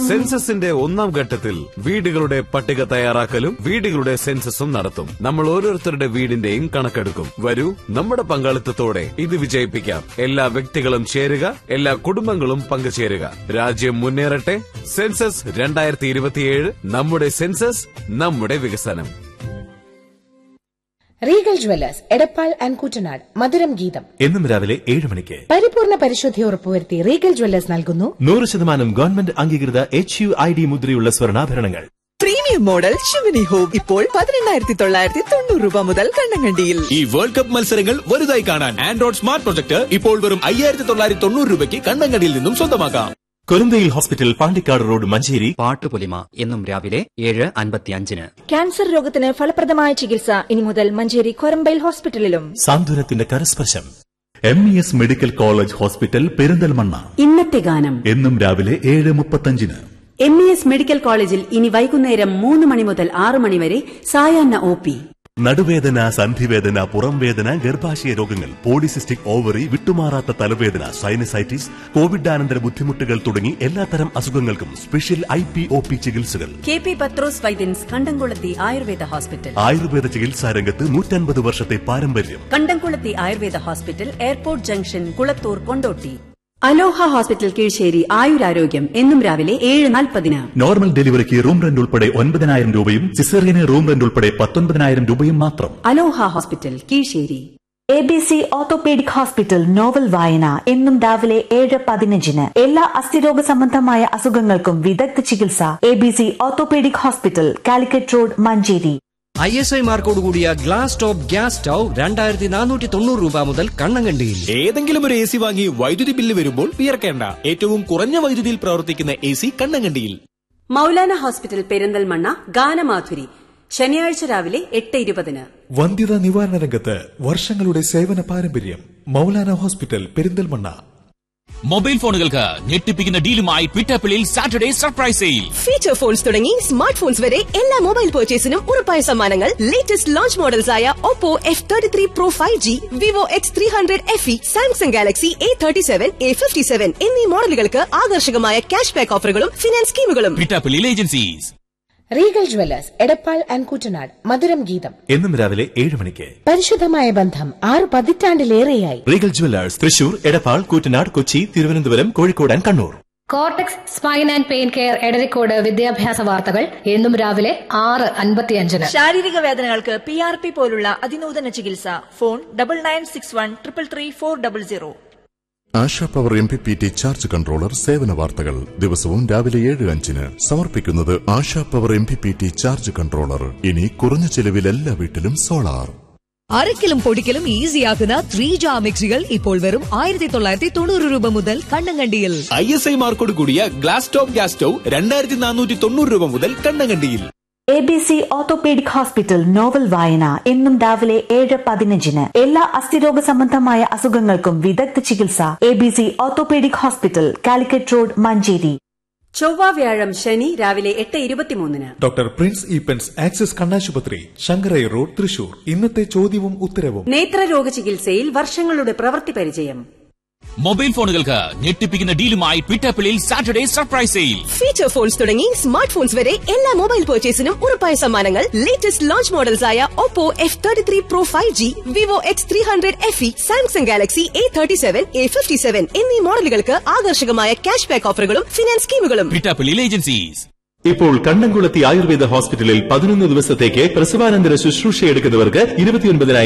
സെൻസസിന്റെ ഒന്നാം ഘട്ടത്തിൽ വീടുകളുടെ പട്ടിക തയ്യാറാക്കലും വീടുകളുടെ സെൻസസും നടത്തും നമ്മൾ ഓരോരുത്തരുടെ വീടിന്റെയും കണക്കെടുക്കും വരൂ നമ്മുടെ പങ്കാളിത്തത്തോടെ ഇത് വിജയിപ്പിക്കാം എല്ലാ വ്യക്തികളും ചേരുക എല്ലാ കുടുംബങ്ങളും പങ്കുചേരുക രാജ്യം മുന്നേറട്ടെ സെൻസസ് രണ്ടായിരത്തി ഇരുപത്തിയേഴ് നമ്മുടെ സെൻസസ് നമ്മുടെ വികസനം Regal jewellers Edappal and Kuttanad Madhuram Geetham എന്നും രാവിലെ ഏഴ് മണിക്ക് പരിപൂർണ പരിശുദ്ധി ഉറപ്പുവരുത്തി റീഗൽ ജ്വല്ലേഴ്സ് നൽകുന്നു നൂറ് ശതമാനം ഗവൺമെന്റ് അംഗീകൃത എച്ച് യു ഐ ഡി മുദ്രയുള്ള സ്വർണ്ണാഭരണങ്ങൾ പ്രീമിയം മോഡൽ ശിവനി ഹോം ഇപ്പോൾ പതിനെണ്ണായിരത്തി തൊള്ളായിരത്തി തൊണ്ണൂറ് രൂപ മുതൽ കണ്ണങ്കണ്ടിയിൽ ഈ വേൾഡ് കപ്പ് മത്സരങ്ങൾ വലുതായി കാണാൻ ആൻഡ്രോയിഡ് സ്മാർട്ട് പ്രൊജക്ട് ഇപ്പോൾ വെറും അയ്യായിരത്തി തൊള്ളായിരത്തി തൊണ്ണൂറ് രൂപയ്ക്ക് കണ്ണങ്കടിയിൽ നിന്നും സ്വന്തമാക്കാം കൊരുന്തയിൽ ഹോസ്പിറ്റൽ പാണ്ടിക്കാട് റോഡ് മഞ്ചേരി പാട്ടുപൊലിമ എന്നും രാവിലെ ഏഴ് അൻപത്തിയഞ്ചിന് ക്യാൻസർ രോഗത്തിന് ഫലപ്രദമായ ചികിത്സ ഇനി മുതൽ മഞ്ചേരി കൊരമ്പയിൽ ഹോസ്പിറ്റലിലും സാന്ത്വനത്തിന്റെ കരസ്പർശം M E S medical college hospital Perinthalmanna ഇന്നത്തെ ഗാനം എന്നും രാവിലെ ഏഴ് മുപ്പത്തഞ്ചിന് എം ഇ എസ് മെഡിക്കൽ കോളേജിൽ ഇനി വൈകുന്നേരം മൂന്ന് മണി മുതൽ ആറ് മണി വരെ സായാഹ്ന ഒ പി നടുവേദന സന്ധിവേദന പുറംവേദന ഗർഭാശയ രോഗങ്ങൾ പോളിസിസ്റ്റിക് ഓവറി വിട്ടുമാറാത്ത തലവേദന സൈനസൈറ്റിസ് കോവിഡാനന്തര ബുദ്ധിമുട്ടുകൾ തുടങ്ങി എല്ലാത്തരം അസുഖങ്ങൾക്കും special I P O P ചികിത്സകൾ കെ പി പത്രോസ് വൈദ്യൻസ് കണ്ടംകുളത്തി ആയുർവേദ ഹോസ്പിറ്റൽ ആയുർവേദ ചികിത്സാ രംഗത്ത് നൂറ്റൻപത് വർഷത്തെ പാരമ്പര്യം Kandamkulathy Ayurveda hospital airport junction Kulathur Kondotty Aloha hospital Keezhissery ആയുരാരോഗ്യം എന്നും രാവിലെ ഏഴ് നാൽപ്പതിന് നോർമൽ ഡെലിവറിക്ക് റൂം റെന്റ് ഉൾപ്പെടെ ഒൻപതിനായിരം രൂപയും സിസേറിയന് റൂം റെന്റ് ഉൾപ്പെടെ പത്തൊൻപതിനായിരം രൂപയും മാത്രം Aloha hospital Keezhissery A B C orthopaedic hospital novel വായന എന്നും രാവിലെ ഏഴ് പതിനഞ്ചിന് എല്ലാ അസ്ഥിരോഗ സംബന്ധമായ അസുഖങ്ങൾക്കും വിദഗ്ധ ചികിത്സ A B C orthopaedic hospital Calicut road Manjeri I S I മാർക്കോട് കൂടിയ ഗ്ലാസ് ടോപ്പ് ഗ്യാസ് സ്റ്റൗ രണ്ടായിരത്തി നാനൂറ്റി തൊണ്ണൂറ് രൂപ മുതൽ കണ്ണങ്കണ്ടിയിൽ ഏതെങ്കിലും ഒരു എ സി വാങ്ങി വൈദ്യുതി ബില്ല് വരുമ്പോൾ വിയർക്കേണ്ട ഏറ്റവും കുറഞ്ഞ വൈദ്യുതിയിൽ പ്രവർത്തിക്കുന്ന എ സി കണ്ണങ്കണ്ടിയിൽ മൗലാന ഹോസ്പിറ്റൽ പെരിന്തൽമണ്ണ ഗാനമാധുരി ശനിയാഴ്ച രാവിലെ എട്ട് ഇരുപതിന് വന്ധ്യതാ നിവാരണ രംഗത്ത് വർഷങ്ങളുടെ സേവന പാരമ്പര്യം മൗലാന ഹോസ്പിറ്റൽ പെരിന്തൽമണ്ണ മൊബൈൽ ഫോണുകൾക്ക് ഞെട്ടിപ്പിക്കുന്ന ഡീലുമായി ട്വിറ്റപ്പിളിൽ Saturday surprise sale feature phones തുടങ്ങി സ്മാർട്ട് ഫോൺസ് വരെ എല്ലാ മൊബൈൽ പർച്ചേസിനും ഉറപ്പായ സമ്മാനങ്ങൾ ലേറ്റസ്റ്റ് ലോഞ്ച് മോഡൽസ് ആയ Oppo F thirty three pro five G Vivo X three hundred F E Samsung Galaxy A thirty seven A fifty seven എന്നീ മോഡലുകൾക്ക് ആകർഷകമായ ക്യാഷ് ബാക്ക് ഓഫറുകളും ഫിനാൻസ് സ്കീമുകളും ട്വിറ്റപ്പിളിൽ agencies Regal jewellers Edappal and Kuttanad Madhuram Geetham എന്നും രാവിലെ ഏഴ് മണിക്ക് പരിശുദ്ധമായ ബന്ധം ആറ് പതിറ്റാണ്ടിലേറെയായി Regal jewellers Thrissur Edappal Koottanad Kochi Thiruvananthapuram Kozhikode and Kannur Cortex spine and pain care Edarikode വിദ്യാഭ്യാസ വാർത്തകൾ എന്നും രാവിലെ ആറ് അൻപത്തിയഞ്ചിന് ശാരീരിക വേദനകൾക്ക് പി ആർ പി പോലുള്ള അതിനൂതന ചികിത്സ phone double nine six one triple three four double zero Asha power M P P T charge controller സേവന വാർത്തകൾ ദിവസവും രാവിലെ ഏഴ് അഞ്ചിന് സമർപ്പിക്കുന്നത് Asha power M P P T charge controller ഇനി കുറഞ്ഞ ചെലവിൽ എല്ലാ വീട്ടിലും സോളാർ അരക്കലും പൊടിക്കലും ഈസിയാക്കുന്ന ത്രീ ജാ മിക്സികൾ ഇപ്പോൾ വെറും ആയിരത്തി തൊള്ളായിരത്തി തൊണ്ണൂറ് രൂപ മുതൽ കണ്ണങ്കണ്ടിയിൽ ഐ എസ് ഐ മാർക്കോട് കൂടിയ ഗ്ലാസ് ടോപ്പ് ഗ്യാസ് സ്റ്റൗ രണ്ടായിരത്തി നാനൂറ്റി തൊണ്ണൂറ് രൂപ മുതൽ കണ്ണങ്കണ്ടിയിൽ A B C orthopaedic hospital novel വായന എന്നും രാവിലെ ഏഴ് പതിനഞ്ചിന് എല്ലാ അസ്ഥിരോഗ സംബന്ധമായ അസുഖങ്ങൾക്കും വിദഗ്ധ ചികിത്സ A B C orthopaedic hospital Calicut road Manjeri ചൊവ്വ വ്യാഴം ശനി രാവിലെ എട്ട് ഇരുപത്തിമൂന്നിന് ഡോക്ടർ പ്രിൻസ് ഈപ്പൻസ് ആക്സിസ് കണ്ണാശുപത്രി ശങ്കരൈ റോഡ് തൃശൂർ ഇന്നത്തെ ചോദ്യവും ഉത്തരവും നേത്രരോഗ ചികിത്സയിൽ വർഷങ്ങളുടെ പ്രവൃത്തി പരിചയം മൊബൈൽ ഫോണുകൾക്ക് ഞെട്ടിപ്പിക്കുന്ന ഡീലുമായി ട്വിറ്റപ്പിളിൽ Saturday surprise sale feature phones തുടങ്ങി സ്മാർട്ട് ഫോൺസ് വരെ എല്ലാ മൊബൈൽ പർച്ചേസിനും ഉറപ്പായ സമ്മാനങ്ങൾ ലേറ്റസ്റ്റ് ലോഞ്ച് മോഡൽസ് ആയ Oppo F thirty three pro five G Vivo X three hundred F E Samsung Galaxy A thirty seven A fifty seven എന്നീ മോഡലുകൾക്ക് ആകർഷകമായ ക്യാഷ് ബാക്ക് ഓഫറുകളും ഫിനാൻസ് സ്കീമുകളും ട്വിറ്റപ്പിളിൽ ഏജൻസീസ് ഇപ്പോൾ കണ്ണംകുളത്തി ആയുർവേദ ഹോസ്പിറ്റലിൽ പതിനൊന്ന് ദിവസത്തേക്ക് പ്രസവാനന്തര ശുശ്രൂഷ എടുക്കുന്നവർക്ക് ഇരുപത്തിയൊൻപതിനായിരം